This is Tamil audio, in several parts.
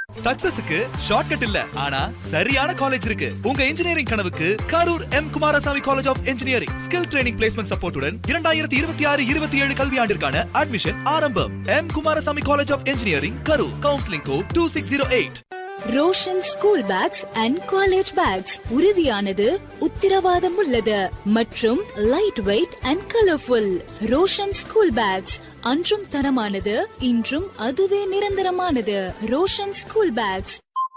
சக்சஸுக்கு ஷார்ட்கட் இல்ல ஆனா சரியான காலேஜ் இருக்கு உங்க இன்ஜினியரிங் கனவுக்கு Karur M Kumarasamy college of engineering skill training placement சப்போர்ட்டுடன் இரண்டாயிரத்தி இருபத்தி ஆறு இருபத்தி ஏழு கல்வியாண்டிற்கான அட்மிஷன் ஆரம்பம் M Kumarasamy college of engineering Karur counselling code two six zero eight Roshan school bags and college bags உறுதியானது உத்திரவாதம் உள்ளது மற்றும் light weight and colourful Roshan school bags அன்றும் தரமானது இன்றும் அதுவே நிரந்தரமானது ரோஷன் ஸ்கூல் பேக்ஸ்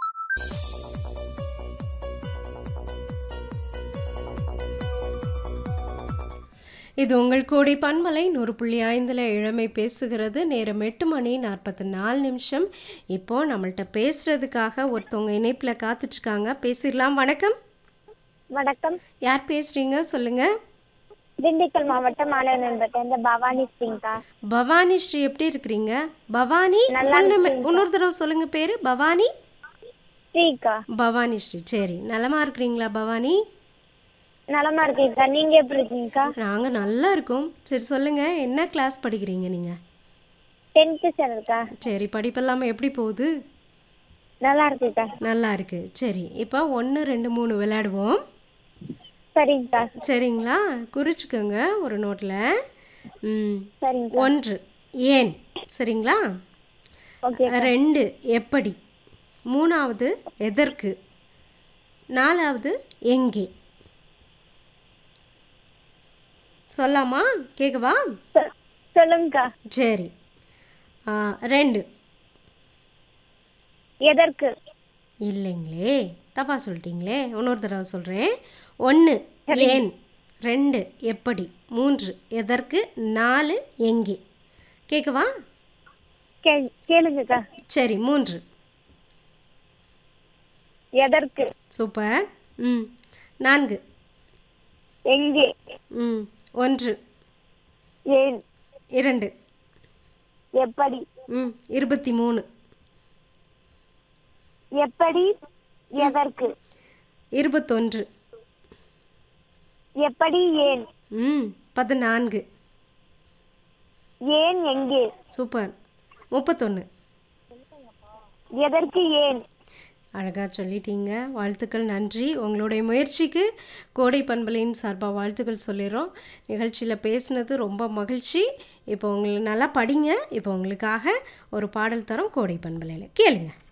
இது உங்கள் கோடை பன்மலை நூறு புள்ளி ஐந்தில் இளமை பேசுகிறது நேரம் எட்டு மணி நாற்பத்தி நாலு நிமிஷம் இப்போ நம்மள்ட்ட பேசுறதுக்காக ஒருத்தவங்க இணைப்பில் காத்துட்ருக்காங்க பேசிடலாம் வணக்கம் வணக்கம் யார் பேசுறீங்க சொல்லுங்க திண்டுக்கல் மாவட்டம் மாணவன்பேட்டை பவானி சிங்கா பவானி ஸ்ரீ எப்படி இருக்கிறீங்க பவானி நல்லா full name- இருக்கேன்க்கா. இன்னொரு தடவை சொல்லுங்க பேரு பவானி ஸ்ரீகா பவானி ஸ்ரீ சரி நலமா இருக்கிறீங்களா பவானி நலமா இருக்கீங்கக்கா நீங்க எப்படி இருக்கீங்கக்கா நாங்க நல்லா இருக்கோம் சரி சொல்லுங்க என்ன கிளாஸ் படிக்கிறீங்க நீங்க டென்த்து ஸ்டாண்டர்ட்க்கா சரி படிப்பெல்லாம் எப்படி போகுது நல்லா இருக்குக்கா நல்லா இருக்கு சரி இப்போ ஒன்று ரெண்டு மூணு விளையாடுவோம் சரிங்கக்கா சரிங்களா குறிச்சுக்கோங்க ஒரு நோட்டில் ம் சரிங்கக்கா ஒன்று ஏன் சரிங்களா ஓகே ரெண்டு எப்படி மூணாவது எதற்கு நாலாவது எங்கே சொல்லாமா கேட்கவா சொ- சொல்லுங்கக்கா சரி ஆ, ரெண்டு எதற்கு இல்லைங்களே தப்பா சொல்லிட்டீங்களே இன்னொரு தடவை சொல்கிறேன் ஒன்று ஏன் ரெண்டு எப்படி மூன்று எதற்கு நாலு எங்கே கேட்கவா கே கேளுங்கக்கா சரி மூன்று எதற்கு சூப்பர் ம் நான்கு எங்கே ம் ஒன்று ஏன் இரண்டு எப்படி ம் இருபத்தி மூணு எப்படி எதற்கு இருபத்தொன்று எப்படி ஏன் ம் பதினான்கு ஏன் எங்கே சூப்பர் முப்பத்தொன்று எதற்கு ஏன் அழகாக சொல்லிட்டீங்க வாழ்த்துக்கள் நன்றி உங்களுடைய முயற்சிக்கு கோடை பண்பலையின் சார்பாக வாழ்த்துக்கள் சொல்லிடுறோம் நிகழ்ச்சியில் பேசுனது ரொம்ப மகிழ்ச்சி இப்போ உங்களுக்கு நல்லா படிங்க இப்போ உங்களுக்காக ஒரு பாடல் தரோம் கோடை பண்பலையில் கேளுங்க